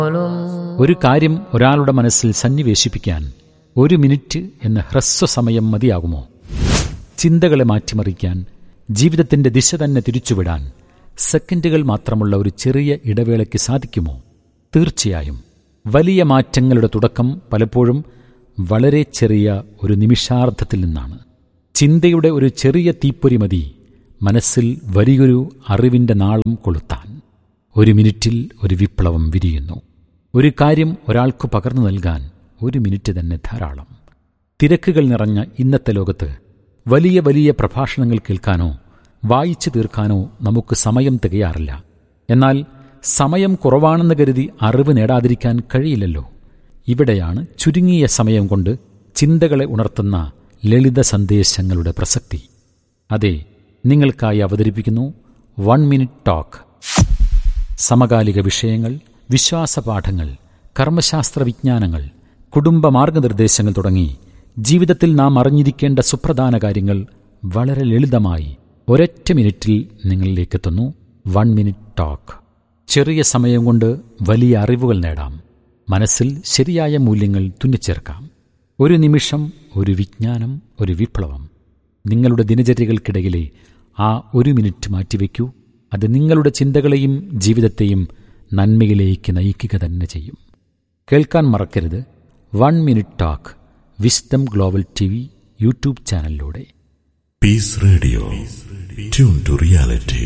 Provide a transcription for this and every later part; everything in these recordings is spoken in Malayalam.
ഒരു കാര്യം ഒരാളുടെ മനസ്സിൽ സന്നിവേശിപ്പിക്കാൻ ഒരു മിനിറ്റ് എന്ന ഹ്രസ്വസമയം മതിയാകുമോ ചിന്തകളെ മാറ്റിമറിക്കാൻ ജീവിതത്തിന്റെ ദിശ തന്നെ തിരിച്ചുവിടാൻ സെക്കൻഡുകൾ മാത്രമുള്ള ഒരു ചെറിയ ഇടവേളയ്ക്ക് സാധിക്കുമോ തീർച്ചയായും വലിയ മാറ്റങ്ങളുടെ തുടക്കം പലപ്പോഴും വളരെ ചെറിയ ഒരു നിമിഷാർദ്ധത്തിൽ നിന്നാണ് ചിന്തയുടെ ഒരു ചെറിയ തീപ്പൊരി മതി മനസ്സിൽ വലിയൊരു അറിവിന്റെ നാളം കൊളുത്താൻ ഒരു മിനിറ്റിൽ ഒരു വിപ്ലവം വിരിയുന്നു ഒരു കാര്യം ഒരാൾക്ക് പകർന്നു നൽകാൻ ഒരു മിനിറ്റ് തന്നെ ധാരാളം തിരക്കുകൾ നിറഞ്ഞ ഇന്നത്തെ ലോകത്ത് വലിയ വലിയ പ്രഭാഷണങ്ങൾ കേൾക്കാനോ വായിച്ചു തീർക്കാനോ നമുക്ക് സമയം തികയാറില്ല എന്നാൽ സമയം കുറവാണെന്ന് കരുതി അറിവ് നേടാതിരിക്കാൻ കഴിയില്ലല്ലോ ഇവിടെയാണ് ചുരുങ്ങിയ സമയം കൊണ്ട് ചിന്തകളെ ഉണർത്തുന്ന ലളിത സന്ദേശങ്ങളുടെ പ്രസക്തി അതെ നിങ്ങൾക്കായി അവതരിപ്പിക്കുന്നു വൺ മിനിറ്റ് ടോക്ക് സമകാലിക വിഷയങ്ങൾ വിശ്വാസപാഠങ്ങൾ കർമ്മശാസ്ത്ര വിജ്ഞാനങ്ങൾ കുടുംബ മാർഗനിർദ്ദേശങ്ങൾ തുടങ്ങി ജീവിതത്തിൽ നാം അറിഞ്ഞിരിക്കേണ്ട സുപ്രധാന കാര്യങ്ങൾ വളരെ ലളിതമായി ഒരൊറ്റ മിനിറ്റിൽ നിങ്ങളിലേക്കെത്തുന്നു വൺ മിനിറ്റ് ടോക്ക് ചെറിയ സമയം കൊണ്ട് വലിയ അറിവുകൾ നേടാം മനസ്സിൽ ശരിയായ മൂല്യങ്ങൾ തുന്നിച്ചേർക്കാം ഒരു നിമിഷം ഒരു വിജ്ഞാനം ഒരു വിപ്ലവം നിങ്ങളുടെ ദിനചര്യകൾക്കിടയിലെ ആ ഒരു മിനിറ്റ് മാറ്റിവെക്കൂ അത് നിങ്ങളുടെ ചിന്തകളെയും ജീവിതത്തെയും നന്മയിലേക്ക് നയിക്കുക തന്നെ ചെയ്യും കേൾക്കാൻ മറക്കരുത് one minute talk wisdom global T V YouTube ചാനലിലൂടെ peace radio tune to reality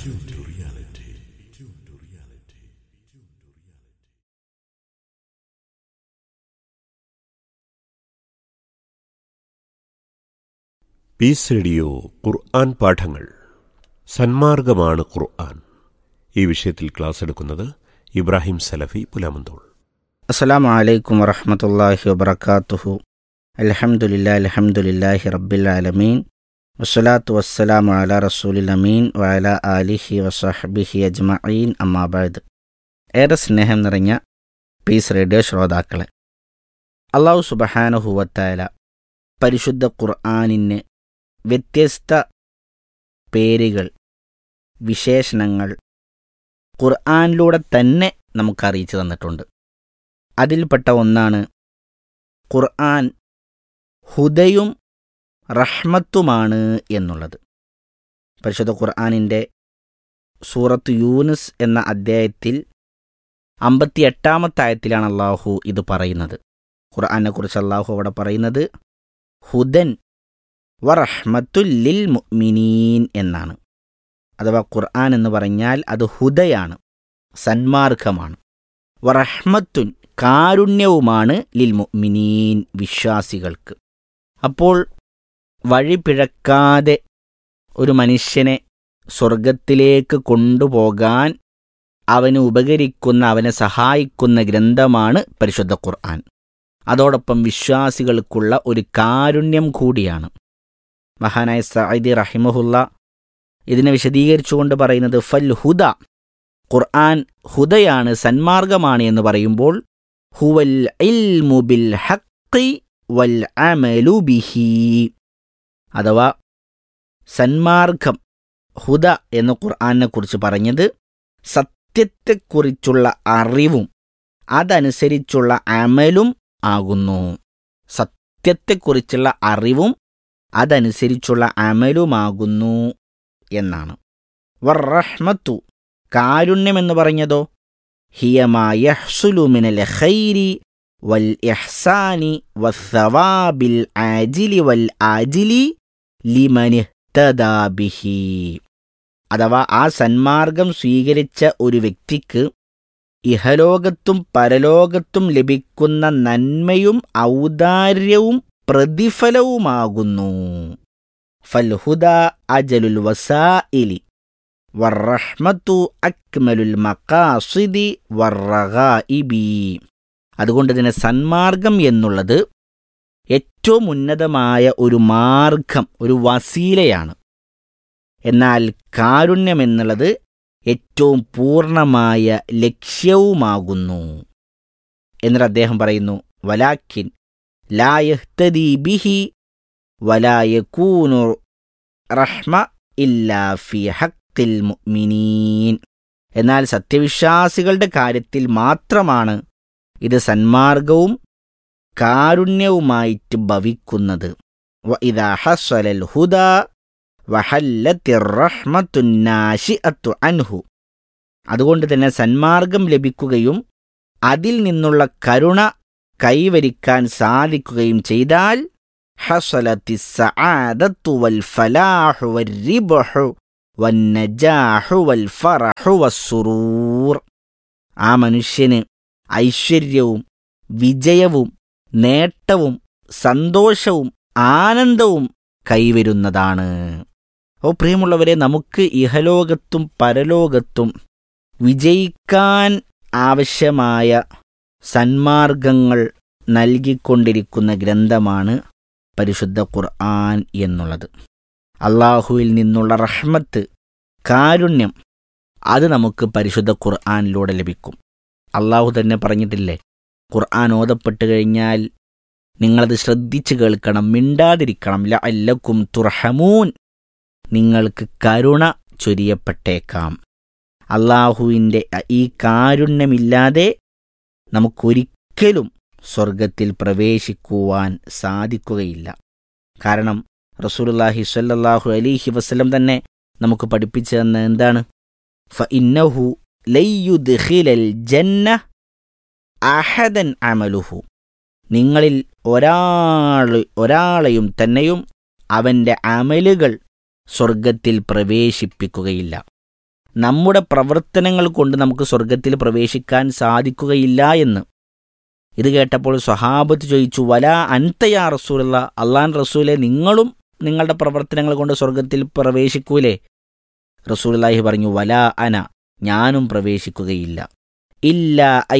peace radio ഖുർആൻ പാഠങ്ങൾ സന്മാർഗമാണ് ഖുർആൻ ഈ വിഷയത്തിൽ ക്ലാസ് എടുക്കുന്നത് ഇബ്രാഹിം സലഫി പുലാമന്തോൾ അസ്സലാമു അലൈക്കും വറഹമത്തല്ലാഹി വബർക്കാത്തുഹു അൽഹംദുലില്ലാ അൽഹംദുലില്ലാഹി റബ്ബിൽ ആലമീൻ വസ്സലാത്തു വസ്സലാമു അല റസൂലിൽ അമീൻ വഅല ആലിഹി വസഹബിഹി അജ്മഈൻ അമ്മാബാദ് ഏറെ സ്നേഹം നിറഞ്ഞ പീസ് റേഡിയോ ശ്രോതാക്കളെ അള്ളാഹു സുബഹാനുഹുവത്തായ പരിശുദ്ധ ഖുർആാനിന് വ്യത്യസ്ത പേരുകൾ വിശേഷണങ്ങൾ ഖുർആാനിലൂടെ തന്നെ നമുക്ക് അറിയിച്ചു തന്നിട്ടുണ്ട് അതിൽപ്പെട്ട ഒന്നാണ് ഖുർആൻ ഹുദയും റഹ്മത്തുമാണ് എന്നുള്ളത് പരിശുദ്ധ ഖുർആാനിൻ്റെ സൂറത്ത് യൂനുസ് എന്ന അദ്ധ്യായത്തിൽ അമ്പത്തി എട്ടാമത്തെ ആയത്തിലാണ് അള്ളാഹു ഇത് പറയുന്നത് ഖുർആനെ കുറിച്ച് അള്ളാഹു അവിടെ പറയുന്നത് ഹുദൻ വറഹ്മത്തുല്ലിൽ മുഅ്മിനീൻ എന്നാണ് അഥവാ ഖുർആൻ എന്ന് പറഞ്ഞാൽ അത് ഹുദയാണ് സന്മാർഗമാണ് വറഹ്മത്തുൻ കാരുണ്യവുമാണ് ലിൽ മുഅ്മിനീൻ വിശ്വാസികൾക്ക് അപ്പോൾ വഴി പിഴക്കാതെ ഒരു മനുഷ്യനെ സ്വർഗത്തിലേക്ക് കൊണ്ടുപോകാൻ അവന് ഉപകരിക്കുന്ന അവനെ സഹായിക്കുന്ന ഗ്രന്ഥമാണ് പരിശുദ്ധ ഖുർആൻ അതോടൊപ്പം വിശ്വാസികൾക്കുള്ള ഒരു കാരുണ്യം കൂടിയാണ് മഹാനായ സഅദി റഹിമഹുല്ല ഇതിനെ വിശദീകരിച്ചുകൊണ്ട് പറയുന്നത് ഫൽ ഹുദ ഖുർആൻ ഹുദയാണ് സന്മാർഗമാണ് എന്ന് പറയുമ്പോൾ ഹുവൽ ഇൽമു ബിൽ ഹഖി വൽ അമലു ബിഹി അഥവാ സന്മാർഗം ഹുദ എന്ന് ഖുർആനെ കുറിച്ച് പറഞ്ഞത് സത്യത്തെക്കുറിച്ചുള്ള അറിവും അതനുസരിച്ചുള്ള അമലും ആകുന്നു സത്യത്തെക്കുറിച്ചുള്ള അറിവും അതനുസരിച്ചുള്ള അമലുമാകുന്നു എന്നാണ് വർറഹ്മത്തു കാരുണ്യമെന്ന് പറഞ്ഞതോ ഹിയമായഹ്സുലുമിനൽ ഖൈരി വൽ ഇഹ്സാനി വസ്സവാബിൽ ആജിലി വൽ ആജിലി ലിമനിഹ്തദാബിഹി അഥവാ ആ സന്മാർഗം സ്വീകരിച്ച ഒരു വ്യക്തിക്ക് ഇഹലോകത്തും പരലോകത്തും ലഭിക്കുന്ന നന്മയും ഔദാര്യവും പ്രതിഫലവുമാകുന്നു ഫൽഹുദ അജലുൽ വസായിലി വർറഹ്മത്തു അക്മലുൽ മക്കാസിദി വർറഗായിബി അതുകൊണ്ട് തന്നെ സന്മാർഗം എന്നുള്ളത് ഏറ്റവും ഉന്നതമായ ഒരു മാർഗം ഒരു വസീലയാണ് എന്നാൽ കാരുണ്യം എന്നുള്ളത് ഏറ്റവും പൂർണ്ണമായ ലക്ഷ്യവുമാകുന്നു എന്നിട്ട് അദ്ദേഹം പറയുന്നു വലാക്കിൻ ലായഹ്തദി ബിഹി വലായക്കൂനു റഹ്മ ഇല്ലാ ഫി ഹക്കിൽ മുഅ്മിനീൻ എന്നാൽ സത്യവിശ്വാസികളുടെ കാര്യത്തിൽ മാത്രമാണ് ഇത് സന്മാർഗവും കാരുണ്യവുമായിട്ട് ഭവിക്കുന്നത് وإذا حصل الهدى وحلت الرحمة الناشئة عنه അതുകൊണ്ട് തന്നെ സന്മാർഗം ലഭിക്കുകയും അതിൽ നിന്നുള്ള കരുണ കൈവരിക്കാൻ സാധിക്കുകയും ചെയ്താൽ ഹസലത്തി സആദത്തു വൽ ഫലാഹു വൽ വന്നജാഹു വൽ ഫറഹു വസ്സുറൂർ ആ മനുഷ്യന് ഐശ്വര്യവും വിജയവും നേട്ടവും സന്തോഷവും ആനന്ദവും കൈവരുന്നതാണ് ഓ പ്രിയമുള്ളവരെ നമുക്ക് ഇഹലോകത്തും പരലോകത്തും വിജയിക്കാൻ ആവശ്യമായ സന്മാർഗങ്ങൾ നൽകിക്കൊണ്ടിരിക്കുന്ന ഗ്രന്ഥമാണ് പരിശുദ്ധ ഖുർആൻ എന്നുള്ളത് അള്ളാഹുവിൽ നിന്നുള്ള റഹ്മത്ത് കാരുണ്യം അത് നമുക്ക് പരിശുദ്ധ ഖുർആനിലൂടെ ലഭിക്കും അള്ളാഹു തന്നെ പറഞ്ഞിട്ടില്ലേ ഖുർആൻ ഓതപ്പെട്ട് കഴിഞ്ഞാൽ നിങ്ങളത് ശ്രദ്ധിച്ചു കേൾക്കണം മിണ്ടാതിരിക്കണം ലഅല്ലക്കും തുർഹമൂൻ നിങ്ങൾക്ക് കരുണ ചൊരിയപ്പെട്ടേക്കാം അള്ളാഹുവിൻ്റെ ഈ കാരുണ്യമില്ലാതെ നമുക്കൊരിക്കലും സ്വർഗത്തിൽ പ്രവേശിക്കുവാൻ സാധിക്കുകയില്ല കാരണം റസൂലുള്ളാഹി സ്വല്ലല്ലാഹു അലൈഹി വസല്ലം തന്നെ നമുക്ക് പഠിപ്പിച്ചു തന്ന എന്താണ് ഫഇന്നഹു ലയ്യുദ്ഖിലൽ ജന്ന അഹദൻ അമലുഹു നിങ്ങളിൽ ഒരാൾ ഒരാളെയും തന്നെയും അവൻ്റെ അമലുകൾ സ്വർഗത്തിൽ പ്രവേശിപ്പിക്കുകയില്ല നമ്മുടെ പ്രവർത്തനങ്ങൾ കൊണ്ട് നമുക്ക് സ്വർഗത്തിൽ പ്രവേശിക്കാൻ സാധിക്കുകയില്ല എന്ന് ഇത് കേട്ടപ്പോൾ സ്വഹാബത്ത് ചോദിച്ചു വല അൻതയാ റസൂലുള്ള അള്ളാൻ റസൂലെ നിങ്ങളും നിങ്ങളുടെ പ്രവർത്തനങ്ങൾ കൊണ്ട് സ്വർഗത്തിൽ പ്രവേശിക്കൂലേ റസൂലാഹി പറഞ്ഞു വല അന ഞാനും പ്രവേശിക്കുകയില്ല ഇല്ല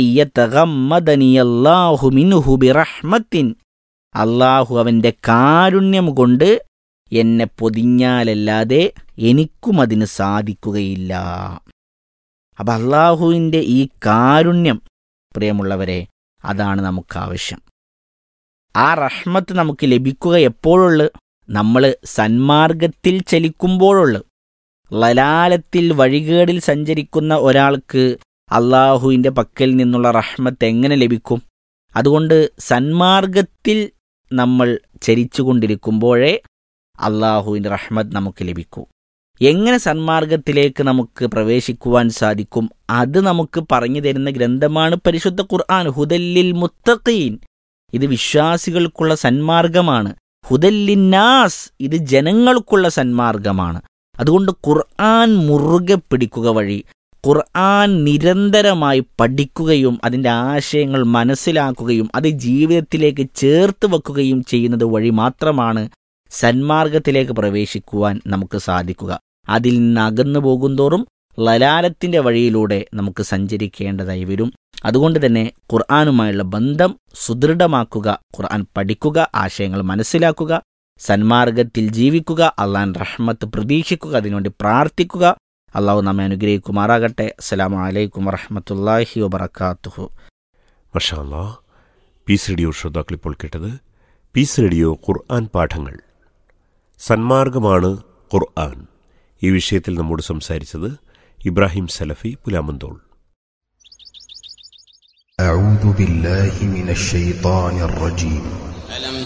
അയ്യത്തഹമ്മദനിയല്ലാഹു മിൻഹു ബിറഹ്മത്തിൻ അള്ളാഹു അവൻ്റെ കാരുണ്യം കൊണ്ട് എന്നെ പൊതിഞ്ഞാലല്ലാതെ എനിക്കും അതിന് സാധിക്കുകയില്ല അപ്പം അള്ളാഹുവിൻ്റെ ഈ കാരുണ്യം പ്രിയമുള്ളവരെ അതാണ് നമുക്ക് ആവശ്യം ആ റഹ്മത്ത് നമുക്ക് ലഭിക്കുക എപ്പോഴുള്ളു നമ്മൾ സന്മാർഗത്തിൽ ചലിക്കുമ്പോഴുള്ളു ലലാലത്തിൽ വഴികേടിൽ സഞ്ചരിക്കുന്ന ഒരാൾക്ക് അള്ളാഹുവിൻ്റെ പക്കൽ നിന്നുള്ള റഹ്മത്ത് എങ്ങനെ ലഭിക്കും അതുകൊണ്ട് സന്മാർഗത്തിൽ നമ്മൾ ചരിച്ചുകൊണ്ടിരിക്കുമ്പോഴേ അള്ളാഹുവിൻ്റെ റഹ്മത്ത് നമുക്ക് ലഭിക്കൂ എങ്ങനെ സന്മാർഗത്തിലേക്ക് നമുക്ക് പ്രവേശിക്കുവാൻ സാധിക്കും അത് നമുക്ക് പറഞ്ഞു തരുന്ന ഗ്രന്ഥമാണ് പരിശുദ്ധ ഖുർആൻ ഹുദല്ലിൽ മുത്തഖീൻ ഇത് വിശ്വാസികൾക്കുള്ള സന്മാർഗമാണ് ഹുദല്ലിന്നാസ് ഇത് ജനങ്ങൾക്കുള്ള സന്മാർഗമാണ് അതുകൊണ്ട് ഖുർആൻ മുറുകെ പിടിക്കുക വഴി ഖുർആൻ നിരന്തരമായി പഠിക്കുകയും അതിൻ്റെ ആശയങ്ങൾ മനസ്സിലാക്കുകയും അത് ജീവിതത്തിലേക്ക് ചേർത്ത് വെക്കുകയും ചെയ്യുന്നത് വഴി മാത്രമാണ് സന്മാർഗത്തിലേക്ക് പ്രവേശിക്കുവാൻ നമുക്ക് സാധിക്കുക അതിൽ നിന്ന് അകന്നു പോകുന്തോറും ലലാലത്തിൻ്റെ വഴിയിലൂടെ നമുക്ക് സഞ്ചരിക്കേണ്ടതായി വരും അതുകൊണ്ട് തന്നെ ഖുർആാനുമായുള്ള ബന്ധം സുദൃഢമാക്കുക ഖുർആൻ പഠിക്കുക ആശയങ്ങൾ മനസ്സിലാക്കുക സന്മാർഗത്തിൽ ജീവിക്കുക അള്ളാൻ റഹ്മത്ത് പ്രതീക്ഷിക്കുക അതിനുവേണ്ടി പ്രാർത്ഥിക്കുക അള്ളാഹു നമ്മെ അനുഗ്രഹിക്കുമാറാകട്ടെ അസ്സലാമു അലൈക്കും വറഹമത്തല്ലാഹി വബർക്കാത്തുഹു മഷാല്ലാ പീസ് റേഡിയോ ശ്രോതാക്കൾ ഇപ്പോൾ കേട്ടത് പീസ് റേഡിയോ ഖുർആൻ പാഠങ്ങൾ സന്മാർഗമാണ് ഖുർആൻ ഈ വിഷയത്തിൽ നമ്മോട് സംസാരിച്ചത് ഇബ്രാഹിം സലഫി പുലാമന്തോൾ أعوذ بالله من الشيطان الرجيم